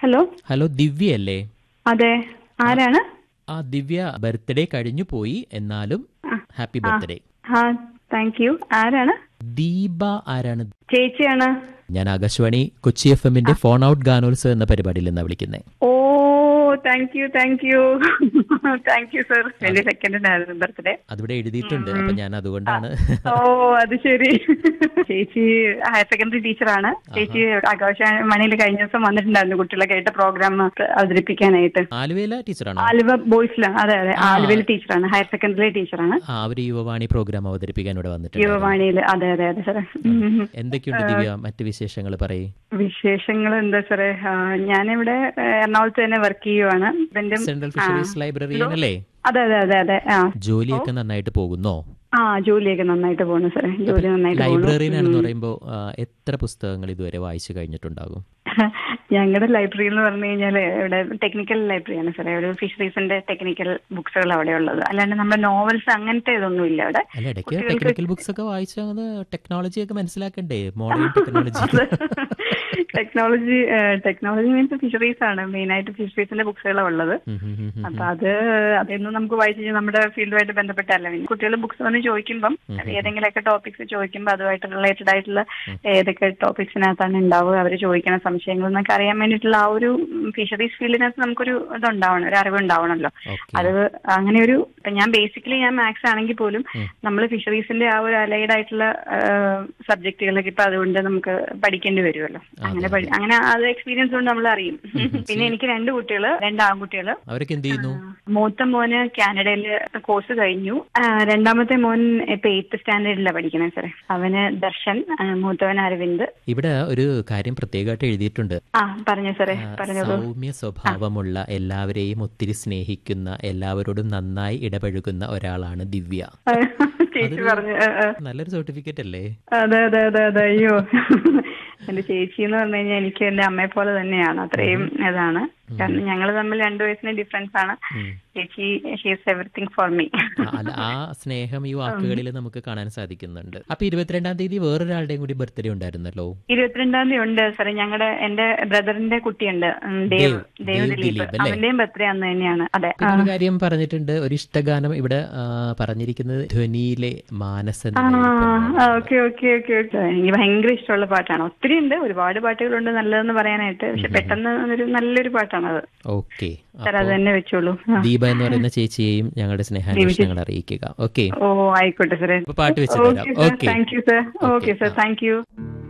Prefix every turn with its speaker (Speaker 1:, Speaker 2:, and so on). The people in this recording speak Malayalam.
Speaker 1: ഹലോ
Speaker 2: ഹലോ ദിവ്യ അല്ലേ
Speaker 1: അതെ ആരാണ്
Speaker 2: ആ ദിവ്യ ബർത്ത്ഡേ കഴിഞ്ഞു പോയി എന്നാലും ഹാപ്പി ബർത്ത്ഡേ
Speaker 1: ആ താങ്ക് യു ആരാണ്
Speaker 2: ദീപ ആരാണ്
Speaker 1: ചേച്ചിയാണ്
Speaker 2: ഞാൻ ആകാശവാണി കൊച്ചി എഫ് എമ്മിന്റെ ഫോൺ ഔട്ട് ഗാനോത്സവം എന്ന പരിപാടിയിൽ നിന്നാണ് വിളിക്കുന്നത്
Speaker 1: ഓ thank you thank you thank you sir twenty സെക്കൻഡിനായിരുന്നു ബർത്ത്ഡേ
Speaker 2: അതിവിടെ എഴുതിയിട്ടുണ്ട് അപ്പൊ ഞാൻ അതുകൊണ്ടാണ്
Speaker 1: ഓ അത് ശരി ചേച്ചി ഹയർ സെക്കൻഡറി ടീച്ചറാണ് ചേച്ചി ആകാശവാണിയിൽ കഴിഞ്ഞ ദിവസം വന്നിട്ടുണ്ടായിരുന്നു കുട്ടികളെ കേട്ട പ്രോഗ്രാം അവതരിപ്പിക്കാനായിട്ട്
Speaker 2: ആലുവേല ടീച്ചറാണോ
Speaker 1: ആലുവ ബോയ്സിലാണ് അതെ അതെ ആലുവയിൽ ടീച്ചറാണ് ഹയർ സെക്കൻഡറി ടീച്ചറാണ്
Speaker 2: ആ അവര് യുവവാണി പ്രോഗ്രാം അവതരിപ്പിക്കാൻ ഇവിടെ വന്നിട്ടുണ്ട്
Speaker 1: യുവവാണിയിൽ അതെ അതെ അതെ സാറേ ഉം.
Speaker 2: എന്തൊക്കെയുണ്ട് ദിവ്യ മറ്റു വിശേഷങ്ങൾ പറയേ
Speaker 1: വിശേഷങ്ങൾ എന്താ സാറേ ആ, ഞാനിവിടെ ആ, എറണാകുളത്ത് തന്നെ വർക്ക് ചെയ്യുവാണ് ഹസ്ബൻഡും
Speaker 2: സെൻട്രൽ ഫിഷറീസ് ലൈബ്രറിയൻ അല്ലേ
Speaker 1: അതെ അതെ അതെ അതെ ആ
Speaker 2: ജോലിയൊക്കെ നന്നായിട്ട് പോകുന്നോ
Speaker 1: ആ ജോലിയൊക്കെ നന്നായിട്ട് പോകുന്നു സാറേ ജോലി നന്നായിട്ട് പോകുന്നു
Speaker 2: ലൈബ്രറിയനാണെന്ന് പറയുമ്പോൾ എത്ര പുസ്തകങ്ങൾ ഇതുവരെ വായിച്ചു കഴിഞ്ഞിട്ടുണ്ടാകും
Speaker 1: ഞങ്ങളുടെ ലൈബ്രറി എന്ന് പറഞ്ഞു കഴിഞ്ഞാൽ ഇവിടെ ടെക്നിക്കൽ ലൈബ്രറിയാണ് സാറേ ഒരു ഫിഷറീസിന്റെ ടെക്നിക്കൽ ബുക്സുകൾ അവിടെ ഉള്ളത് അല്ലാണ്ട് നമ്മുടെ നോവൽസ് അങ്ങനത്തെ ഇതൊന്നും ഇല്ല അവിടെ
Speaker 2: അല്ല ഇടയ്ക്ക് ടെക്നിക്കൽ ബുക്സ് ഒക്കെ വായിച്ചാൽ ടെക്നോളജി ഒക്കെ മനസ്സിലാക്കണ്ടേ modern technology
Speaker 1: technology technology means fisheries ആണ് മെയിൻ ആയിട്ട് ഫിഷറീസിന്റെ ബുക്സുകളാണ് ഉള്ളത് അപ്പൊ അത് അതൊന്നും നമുക്ക് വായിച്ചു കഴിഞ്ഞാൽ നമ്മുടെ ഫീൽഡുമായിട്ട് ബന്ധപ്പെട്ടല്ല പിന്നെ കുട്ടികൾ ബുക്സ് വന്ന് ചോദിക്കുമ്പം ഏതെങ്കിലുമൊക്കെ ടോപ്പിക്സ് ചോദിക്കുമ്പോൾ അതുമായിട്ട് റിലേറ്റഡ് ആയിട്ടുള്ള ഏതൊക്കെ ടോപ്പിക്സിനകത്താണ് ഉണ്ടാവുക അവർ ചോദിക്കുന്ന സംശയങ്ങൾ എന്നൊക്കെ അറിയാൻ വേണ്ടിയിട്ടുള്ള ആ ഒരു ഫിഷറീസ് ഫീൽഡിനകത്ത് നമുക്കൊരു ഇതുണ്ടാവണം ഒരു അറിവ് ഉണ്ടാവണമല്ലോ
Speaker 2: ഓക്കെ
Speaker 1: അത് അങ്ങനെ ഒരു ഇപ്പൊ ഞാൻ ബേസിക്കലി ഞാൻ മാത്സ് ആണെങ്കിൽ പോലും നമ്മൾ ഫിഷറീസിന്റെ ആ ഒരു അലൈഡ് ആയിട്ടുള്ള സബ്ജക്റ്റുകളൊക്കെ ഇപ്പൊ അതുകൊണ്ട് നമുക്ക് പഠിക്കേണ്ടി വരുമല്ലോ അങ്ങനെ പഠി- അങ്ങനെ അത് എക്സ്പീരിയൻസ് കൊണ്ട് നമ്മൾ അറിയും പിന്നെ എനിക്ക് രണ്ട് കുട്ടികള് രണ്ട് ആൺകുട്ടികള്
Speaker 2: അവരൊക്കെ എന്ത് ചെയ്യുന്നു
Speaker 1: മൂത്ത മോന് കാനഡയിൽ കോഴ്സ് കഴിഞ്ഞു ആ, രണ്ടാമത്തെ മോൻ ഇപ്പൊ എയ്ത്ത് സ്റ്റാൻഡേർഡിലാണ് പഠിക്കുന്നത് സാറേ അവന് ദർശൻ ആ, മൂത്തവൻ അരവിന്ദ്
Speaker 2: ഇവിടെ ഒരു കാര്യം പ്രത്യേകമായിട്ട് എഴുതിയിട്ടുണ്ട്
Speaker 1: ആ പറഞ്ഞു സാറേ പറഞ്ഞോളൂ
Speaker 2: സൗമ്യ സ്വഭാവമുള്ള എല്ലാവരെയും ഒത്തിരി സ്നേഹിക്കുന്ന എല്ലാവരോടും നന്നായി ഇടപഴകുന്ന ഒരാളാണ് ദിവ്യ
Speaker 1: ചേച്ചി പറഞ്ഞു ആ, ആ.
Speaker 2: നല്ലൊരു സർട്ടിഫിക്കറ്റ് അല്ലേ
Speaker 1: അതെ അതെ അതെ അതെ അയ്യോ എന്റെ ചേച്ചി എന്ന് പറഞ്ഞു കഴിഞ്ഞാൽ എനിക്ക് എന്റെ അമ്മയെ പോലെ തന്നെയാണ് അത്രയും ഇതാണ് കാരണം ഞങ്ങൾ തമ്മിൽ രണ്ടു വയസ്സിന് ഡിഫറൻസ് ആണ് ചേച്ചി ഷീസ് എവറിത്തിങ് ഫോർ മീ
Speaker 2: ആ, അല്ല ആ സ്നേഹം ഈ വാക്കുകളിൽ നമുക്ക് കാണാൻ സാധിക്കുന്നുണ്ട് അപ്പൊ ഇരുപത്തിരണ്ടാം തീയതി വേറൊരാളുടെയും കൂടി ബർത്ത്ഡേ ഉണ്ടായിരുന്നല്ലോ
Speaker 1: ഇരുപത്തിരണ്ടാം തീയതി ഉണ്ട് സാറേ ഞങ്ങളുടെ എന്റെ ബ്രദറിന്റെ കുട്ടിയുണ്ട് ഉം, ദേവ്
Speaker 2: ദേവ്,
Speaker 1: ദേവ്
Speaker 2: ദേവ്
Speaker 1: ദിലീപ്
Speaker 2: ദിലീപ് അല്ലേ?
Speaker 1: അവന്റെയും ബർത്ത്ഡേ അന്ന് തന്നെയാണ് അതെ
Speaker 2: പിന്നെ ഒരു കാര്യം പറഞ്ഞിട്ടുണ്ട് ഒരു ഇഷ്ടഗാനം ഇവിടെ ആ, പറഞ്ഞിരിക്കുന്നത് ധ്വനിയിലെ മാനസ
Speaker 1: ആ ഓക്കെ ഓക്കെ ഓക്കെ ഓക്കെ എനിക്ക് ഭയങ്കര ഇഷ്ടമുള്ള പാട്ടാണ് ഒത്തിരി ഉണ്ട് ഒരുപാട് പാട്ടുകളുണ്ട് നല്ലതെന്ന് പറയാനായിട്ട് പക്ഷെ പെട്ടെന്ന് ഒരു നല്ലൊരു പാട്ടാണ് അത്
Speaker 2: ഓക്കെ
Speaker 1: സാർ അത് തന്നെ വെച്ചോളൂ ആ.
Speaker 2: ദീപ എന്ന് പറയുന്ന ചേച്ചിയെയും ഞങ്ങളുടെ സ്നേഹാന്വേഷണങ്ങൾ അറിയിക്കുക ഓക്കെ
Speaker 1: ഓ ആയിക്കോട്ടെ സാറേ
Speaker 2: അപ്പൊ പാട്ട് വെച്ചിട്ട്
Speaker 1: ഓക്കെ
Speaker 2: തരാം
Speaker 1: sir
Speaker 2: okay
Speaker 1: thank you sir okay sir thank U